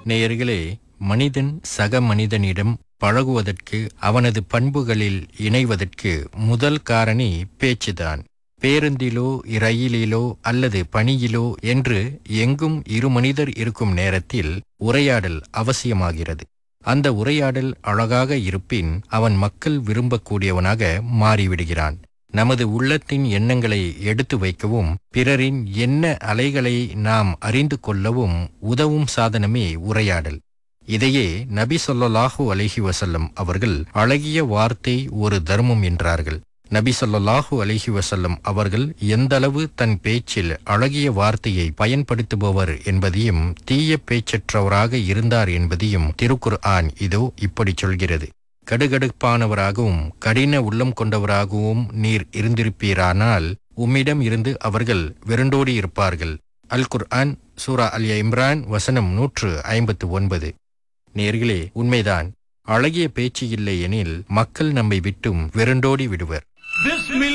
நேயர்களே மனிதன் சக மனிதனிடம் பழகுவதற்கு அவனது பண்புகளில் இணைவதற்கு முதல் காரணி பேச்சுதான் பேருந்திலோ ரயிலிலோ அல்லது பணியிலோ என்று எங்கும் இரு மனிதர் இருக்கும் நேரத்தில் உரையாடல் அவசியமாகிறது அந்த உரையாடல் அழகாக இருப்பின் அவன் மக்கள் விரும்பக்கூடியவனாக மாறிவிடுகிறான் நமது உள்ளத்தின் எண்ணங்களை எடுத்து வைக்கவும் பிறரின் எண்ண அலைகளை நாம் அறிந்து கொள்ளவும் உதவும் சாதனமே உரையாடல் இதையே நபி ஸல்லல்லாஹு அலைஹி வஸல்லம் அவர்கள் அழகிய வார்த்தை ஒரு தர்மம் என்றார்கள் நபி ஸல்லல்லாஹு அலைஹி வஸல்லம் அவர்கள் எந்தளவு தன் பேச்சில் அழகிய வார்த்தையை பயன்படுத்துபவர் என்பதையும் தீய பேச்சற்றவராக இருந்தார் என்பதையும் திருக்குர் ஆன் இதோ இப்படி சொல்கிறது கடுகடுப்பானவராகவும் கடின உள்ளம் கொண்டவராகவும் நீர் இருந்திருப்பீரானால் உம்மிடம் இருந்து அவர்கள் விரண்டோடி இருப்பார்கள் அல் குர்ஆன் சூரா அல் இம்ரான் வசனம் நூற்று ஐம்பத்து ஒன்பது நேர்களே உண்மைதான் அழகிய பேச்சு இல்லை எனில் மக்கள் நம்மை விட்டும் விரண்டோடி விடுவர்